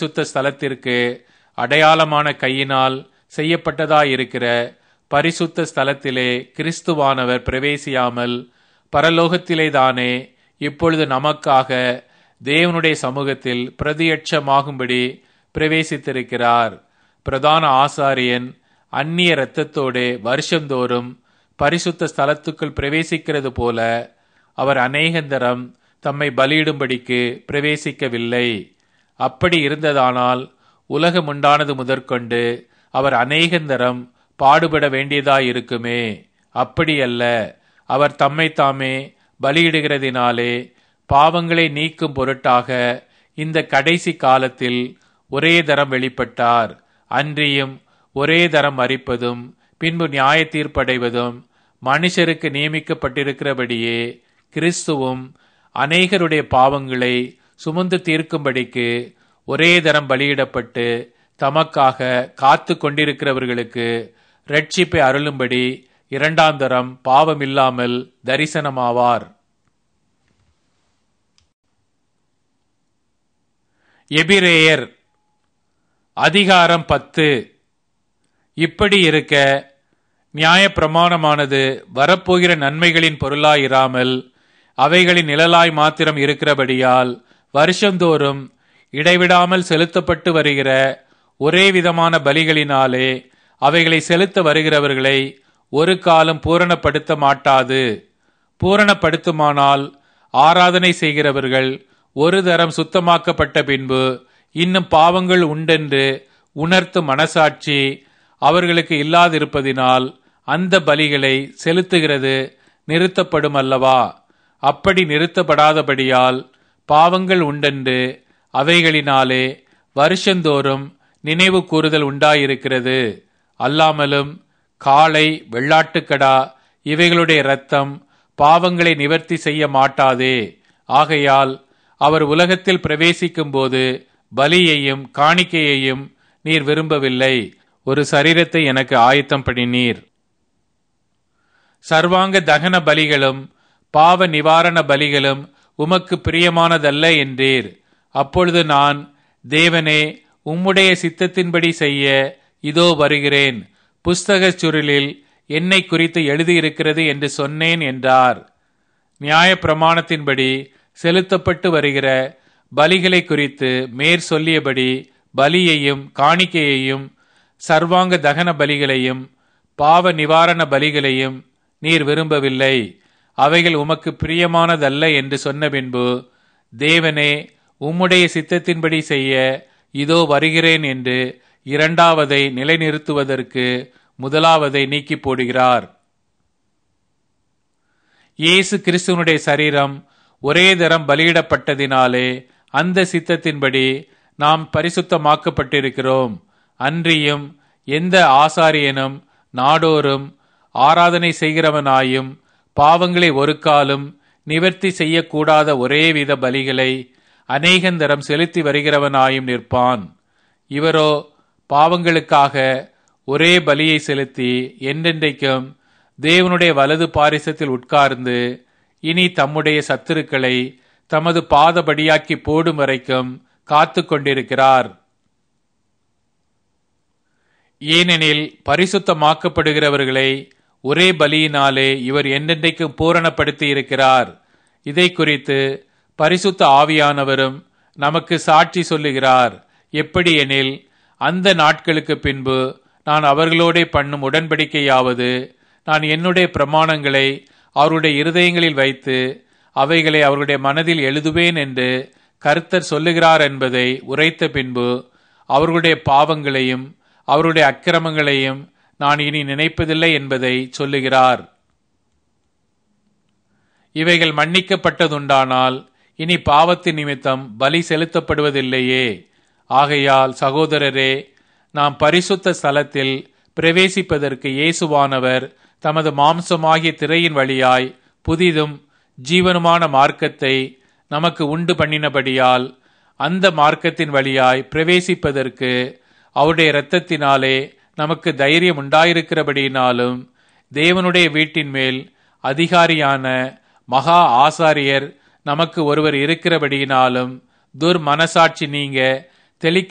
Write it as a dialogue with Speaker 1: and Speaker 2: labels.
Speaker 1: பரிசுத்த ஸ்தலத்திற்கு அடையாளமான கையினால் செய்யப்பட்டதாயிருக்கிற பரிசுத்த ஸ்தலத்திலே கிறிஸ்துவானவர் பிரவேசியாமல் பரலோகத்திலேதானே இப்பொழுது நமக்காக தேவனுடைய சமூகத்தில் பிரதியட்சமாகும்படி பிரவேசித்திருக்கிறார் பிரதான ஆசாரியன் அந்நிய இரத்தத்தோடு வருஷந்தோறும் பரிசுத்த ஸ்தலத்துக்குள் பிரவேசிக்கிறது போல அவர் அநேகந்தரம் தம்மை பலியிடும்படிக்கு பிரவேசிக்கவில்லை அப்படி இருந்ததானால் உலகம் உண்டானது முதற்கொண்டு அவர் அநேகந்தரம் பாடுபட வேண்டியதாயிருக்குமே அப்படியல்ல அவர் தம்மை தாமே பலியிடுகிறதினாலே பாவங்களை நீக்கும் பொருட்டாக இந்த கடைசி காலத்தில் ஒரே தரம் வெளிப்பட்டார் அன்றியும் ஒரே தரம் மறிப்பதும் பின்பு நியாய தீர்ப்படைவதும் மனுஷருக்கு நியமிக்கப்பட்டிருக்கிறபடியே கிறிஸ்துவும் அநேகருடைய பாவங்களை சுமந்து தீர்க்கும்படிக்கு ஒரே தரம் பலியிடப்பட்டு தமக்காக காத்து கொண்டிருக்கிறவர்களுக்கு ரட்சிப்பை அருளும்படி இரண்டாம் தரம் பாவமில்லாமல் தரிசனமாவார் எபிரேயர் அதிகாரம் பத்து இப்படி இருக்க நியாய பிரமாணமானது வரப்போகிற நன்மைகளின் பொருளாயிராமல் அவைகளின் நிழலாய் மாத்திரம் இருக்கிறபடியால் வருஷந்தோறும் இடைவிடாமல் செலுத்தப்பட்டு வருகிற ஒரே விதமான பலிகளினாலே அவைகளை செலுத்த வருகிறவர்களை ஒரு காலம் பூரணப்படுத்த மாட்டாது பூரணப்படுத்துமானால் ஆராதனை செய்கிறவர்கள் ஒரு தரம் சுத்தமாக்கப்பட்ட பின்பு இன்னும் பாவங்கள் உண்டென்று உணர்த்தும் மனசாட்சி அவர்களுக்கு இல்லாதிருப்பதினால் அந்த பலிகளை செலுத்துகிறது நிறுத்தப்படும் அல்லவா அப்படி நிறுத்தப்படாதபடியால் பாவங்கள் உண்டென்று அவைகளினாலே வருஷந்தோறும் நினைவு கூறுதல் உண்டாயிருக்கிறது அல்லாமலும் காளை வெள்ளாட்டுக்கடா இவைகளுடைய இரத்தம் பாவங்களை நிவர்த்தி செய்ய மாட்டாதே ஆகையால் அவர் உலகத்தில் பிரவேசிக்கும் போது பலியையும் காணிக்கையையும் நீர் விரும்பவில்லை ஒரு சரீரத்தை எனக்கு ஆயத்தம் பண்ணினீர் சர்வாங்க தகன பலிகளும் பாவ நிவாரண பலிகளும் உமக்கு பிரியமானதல்ல என்றீர் அப்பொழுது நான் தேவனே உம்முடைய சித்தத்தின்படி செய்ய இதோ வருகிறேன் புஸ்தக சுருளில் என்னை குறித்து எழுதியிருக்கிறது என்று சொன்னேன் என்றார் நியாய பிரமாணத்தின்படி செலுத்தப்பட்டு வருகிற பலிகளை குறித்து மேற் சொல்லியபடி பலியையும் காணிக்கையையும் சர்வாங்க தகன பலிகளையும் பாவ நிவாரண பலிகளையும் நீர் விரும்பவில்லை அவைகள் உமக்கு பிரியமானதல்ல என்று சொன்ன பின்பு தேவனே உம்முடைய சித்தத்தின்படி செய்ய இதோ வருகிறேன் என்று இரண்டாவதை நிலைநிறுத்துவதற்கு முதலாவதை நீக்கி போடுகிறார் இயேசு கிறிஸ்துவனுடைய சரீரம் ஒரே தரம் பலியிடப்பட்டதினாலே அந்த சித்தத்தின்படி நாம் பரிசுத்தமாக்கப்பட்டிருக்கிறோம் அன்றியும் எந்த ஆசாரியனும் நாடோறும் ஆராதனை செய்கிறவனாயும் பாவங்களை ஒரு காலும் நிவர்த்தி செய்யக்கூடாத ஒரேவித பலிகளை அநேகந்தரம் செலுத்தி வருகிறவனாயும் நிற்பான் இவரோ பாவங்களுக்காக ஒரே பலியை செலுத்தி என்றென்றைக்கும் தேவனுடைய வலது பாரிசத்தில் உட்கார்ந்து இனி தம்முடைய சத்துருக்களை தமது பாதபடியாக்கி போடும் வரைக்கும் காத்து கொண்டிருக்கிறார் ஏனெனில் பரிசுத்தமாக்கப்படுகிறவர்களை ஒரே பலியினாலே இவர் என்றென்றைக்கும் பூரணப்படுத்தி இருக்கிறார் இதை குறித்து பரிசுத்த ஆவியானவரும் நமக்கு சாட்சி சொல்லுகிறார் எப்படி எனில் அந்த நாட்களுக்கு பின்பு நான் அவர்களோட பண்ணும் உடன்படிக்கையாவது நான் என்னுடைய பிரமாணங்களை அவருடைய இருதயங்களில் வைத்து அவைகளை அவருடைய மனதில் எழுதுவேன் என்று கர்த்தர் சொல்லுகிறார் என்பதை உரைத்த பின்பு அவர்களுடைய பாவங்களையும் அவருடைய அக்கிரமங்களையும் நான் இனி நினைப்பதில்லை என்பதை சொல்லுகிறார் இவைகள் மன்னிக்கப்பட்டதுண்டானால் இனி பாவத்தின் நிமித்தம் பலி செலுத்தப்படுவதில்லையே ஆகையால் சகோதரரே நாம் பரிசுத்த ஸ்தலத்தில் பிரவேசிப்பதற்கு இயேசுவானவர் தமது மாம்சமாகிய திரையின் வழியாய் புதிதும் ஜீவனுமான மார்க்கத்தை நமக்கு உண்டு பண்ணினபடியால் அந்த மார்க்கத்தின் வழியாய் பிரவேசிப்பதற்கு அவருடைய இரத்தத்தினாலே நமக்கு தைரியம் உண்டாயிருக்கிறபடியினாலும் தேவனுடைய வீட்டின் மேல் அதிகாரியான மகா ஆசாரியர் நமக்கு ஒருவர் இருக்கிறபடியினாலும் துர் மனசாட்சி நீங்க தெளிக்க